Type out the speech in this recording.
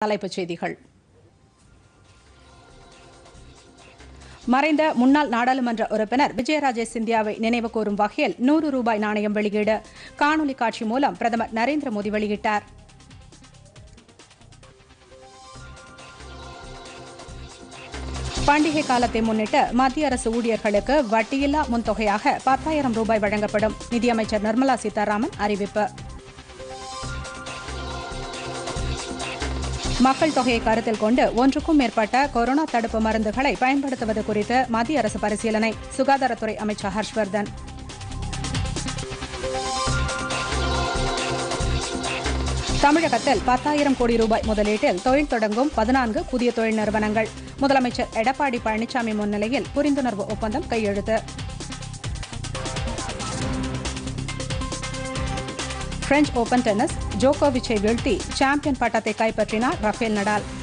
தலைப்புச் செய்திகள் மறைந்த முன்னாள் நாடாளுமன்ற உறுப்பினர் விஜயராஜே சிந்தியாவை நினைவுகூரும் வகையில் நூறு ரூபாய் நாணயம் வெளியீடு காணொலி காட்சி மூலம் பிரதமர் நரேந்திர மோடி வெளியிட்டார் பண்டிகை காலத்தை முன்னிட்டு மத்திய அரசு ஊழியர்களுக்கு வட்டியில்லா முன்தொகையாக பத்தாயிரம் ரூபாய் வழங்கப்படும் நிதியமைச்சர் நிர்மலா சீதாராமன் அறிவிப்பு மக்கள் தொகையை கருத்தில் கொண்டு ஒன்றுக்கும் மேற்பட்ட கொரோனா தடுப்பு மருந்துகளை பயன்படுத்துவது குறித்து மத்திய அரசு பரிசீலனை சுகாதாரத்துறை அமைச்சர் ஹர்ஷ்வர்தன் தமிழகத்தில் பத்தாயிரம் கோடி ரூபாய் முதலீட்டில் தொழில் தொடங்கும் பதினான்கு புதிய தொழில் நிறுவனங்கள் முதலமைச்சர் எடப்பாடி பழனிசாமி முன்னிலையில் புரிந்துணர்வு ஒப்பந்தம் கையெழுத்து பிரெஞ்ச் ஓபன் டென்னிஸ் ஜோகோவிச்சை வீழ்த்தி சாம்பியன் பட்டத்தை கைப்பற்றினார் ரஃபேல் நடால்